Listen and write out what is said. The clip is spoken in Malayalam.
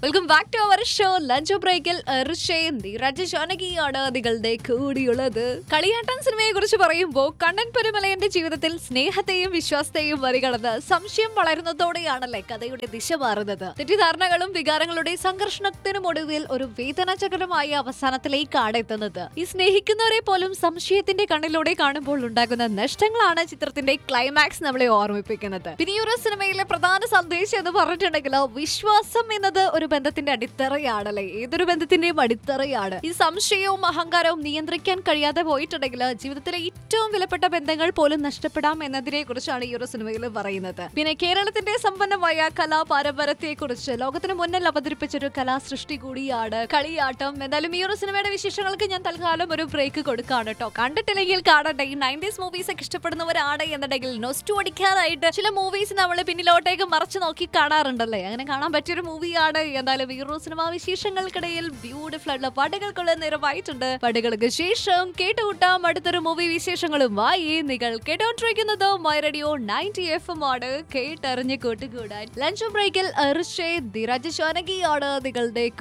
welcome back to our show lunch ബ്രേക്കിൽ രാജശാനകിയാണ് നിങ്ങളുടെ കൂടിയുള്ളത് കളിയാട്ടൻ സിനിമയെ കുറിച്ച് പറയുമ്പോൾ കണ്ണൻ പെരുമലയന്റെ ജീവിതത്തിൽ സ്നേഹത്തെയും വിശ്വാസത്തെയും മറികടന്ന് സംശയം വളരുന്നതോടെയാണല്ലേ കഥയുടെ ദിശ മാറുന്നത് തെറ്റിദ്ധാരണകളും വികാരങ്ങളുടെ സംഘർഷണത്തിനും ഒടുവിൽ ഒരു വേദനാചകരമായ അവസാനത്തിലേക്കാണ് എത്തുന്നത് ഈ സ്നേഹിക്കുന്നവരെ പോലും സംശയത്തിന്റെ കണ്ണിലൂടെ കാണുമ്പോൾ ഉണ്ടാകുന്ന നഷ്ടങ്ങളാണ് ചിത്രത്തിന്റെ ക്ലൈമാക്സ് നമ്മളെ ഓർമ്മിപ്പിക്കുന്നത് പിന്നെ ഈ ഒരു സിനിമയിലെ പ്രധാന സന്ദേശം എന്ന് പറഞ്ഞിട്ടുണ്ടെങ്കിൽ വിശ്വാസം എന്നത് ഒരു ബന്ധത്തിന്റെ അടിത്തറയാണല്ലേ ഏതൊരു ബന്ധത്തിന്റെയും അടിത്തറയാണ് ഈ സംശയവും അഹങ്കാരവും നിയന്ത്രിക്കാൻ കഴിയാതെ പോയിട്ടുണ്ടെങ്കിൽ ജീവിതത്തിലെ ഏറ്റവും വിലപ്പെട്ട ബന്ധങ്ങൾ പോലും നഷ്ടപ്പെടാം എന്നതിനെ കുറിച്ചാണ് ഈ ഒരു സിനിമയിൽ പറയുന്നത് പിന്നെ കേരളത്തിന്റെ സമ്പന്നമായ കലാ പാരമ്പര്യത്തെ കുറിച്ച് ലോകത്തിന് മുന്നിൽ അവതരിപ്പിച്ച ഒരു കലാസൃഷ്ടി കൂടിയാണ് കളിയാട്ടം എന്തായാലും ഈ ഒരു സിനിമയുടെ വിശേഷങ്ങൾക്ക് ഞാൻ തൽക്കാലം ഒരു ബ്രേക്ക് കൊടുക്കാണ് കേട്ടോ കണ്ടിട്ടില്ലെങ്കിൽ കാണട്ടെ ഈ നയൻറ്റീസ് മൂവീസ് ഒക്കെ ഇഷ്ടപ്പെടുന്നവരാണ് എന്നുണ്ടെങ്കിൽ നൊസ്റ്റു അടിക്കാനായിട്ട് ചില മൂവീസ് നമ്മൾ പിന്നിലോട്ടേക്ക് മറച്ചു നോക്കി കാണാറുണ്ടല്ലേ അങ്ങനെ കാണാൻ പറ്റിയൊരു മൂവിയാണ് എന്തായാലും ഈ ഒരു സിനിമ വിശേഷങ്ങൾക്കിടയിൽ ബ്യൂട്ടിഫുൾ ആയിട്ടുള്ള പാട്ടുകൾക്കുള്ള നേരമായിട്ടുണ്ട് പാട്ടുകൾക്ക് ശേഷം കേട്ടുകൂട്ടാം അടുത്തൊരു മൂവി വിശേഷങ്ങളുമായി നിങ്ങൾ കേട്ടോണ്ടിരിക്കുന്നത് my radio ninety F M ആണ് കേട്ടറിഞ്ഞ് കൂട്ടുകൂടാൻ ലഞ്ച് ബ്രേക്കിൽ അർഷേ ധിരാജ് ശാനകിയാണ് നിങ്ങളുടെ